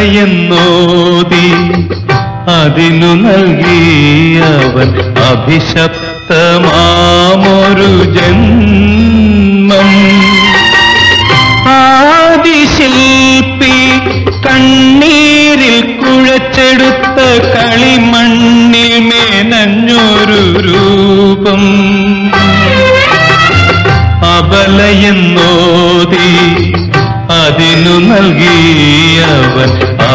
അബലയെന്നോതി അതിനു നൽകിയവൻ അഭിശപ്തമാമൊരു ജന്മം ആദിശില്പി കണ്ണീരിൽ കുഴച്ചെടുത്ത കളിമണ്ണിൽ മേനഞ്ഞൊരു രൂപം അബലയെന്നോതി അതിനു നൽകിയവൻ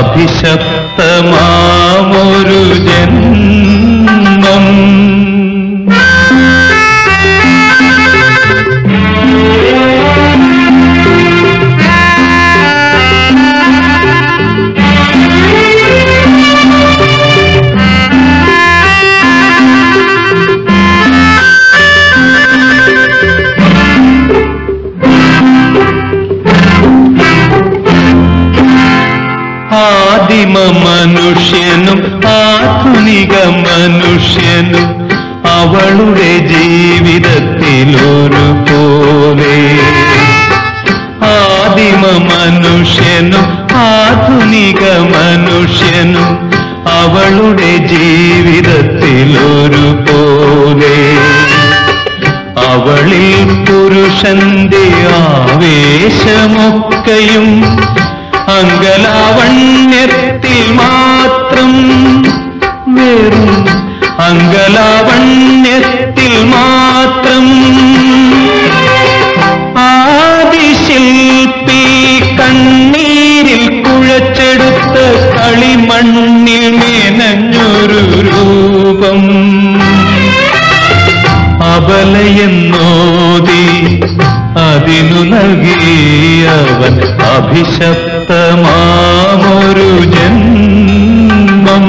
അഭിശപ്തമാമൊരു ജന്മം ആദിമ മനുഷ്യനും ആധുനിക മനുഷ്യനും അവളുടെ ജീവിതത്തിലൊരു പോലെ ആദിമ മനുഷ്യനും ആധുനിക മനുഷ്യനും അവളുടെ ജീവിതത്തിലൊരു പോലെ അവളിൽ പുരുഷന്റെ ആവേശമൊക്കെയും അങ്കലാവണ്യത്തിൽ മാത്രം വെറും അങ്കലാവണ്യത്തിൽ മാത്രം ആദിശില്പി കണ്ണീരിൽ കുഴച്ചെടുത്ത കളിമണ്ണിൽ മേനഞ്ഞൊരു രൂപം അബലയെന്നോതി അതിനു നൽകിയവൻ അഭിശപ്തമാമൊരു ജന്മം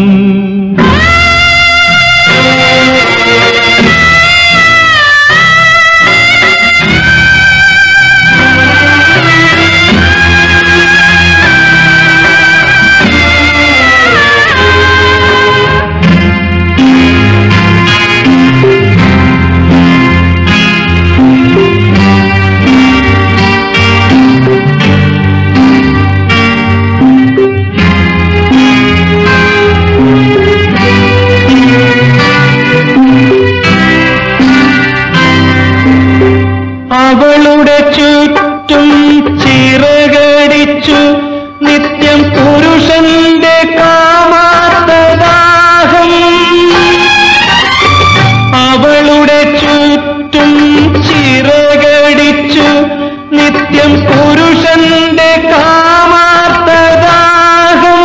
അവളുടെ ചുറ്റും ചിറകടിച്ചു നിത്യം പുരുഷന്റെ കാമാത്തദാഹം അവളുടെ ചുറ്റും ചിറകടിച്ചു നിത്യം പുരുഷന്റെ കാമാത്തദാഹം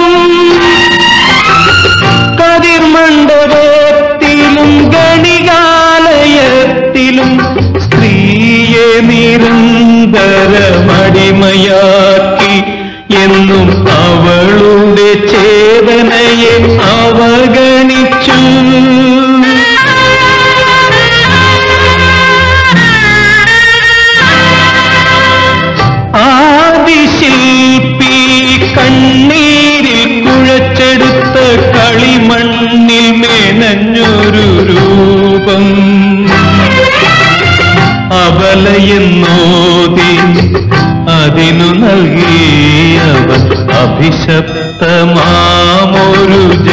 കതിർമണ്ഡപത്തിലും ഗണികാലയത്തിലും സ്ത്രീയെ നിരന്തരമടിമയാക്കി എന്നും അവളുടെ ചേതനയെ അവഗണിച്ചു ആദിശില്പി കണ്ണീരിൽ കുഴച്ചെടുത്ത കളിമണ്ണിൽ മേനഞ്ഞൊരു രൂപം അബലയെന്നോതി അതിനു നൽകിയവൻ അഭിശപ്തമാമൊരു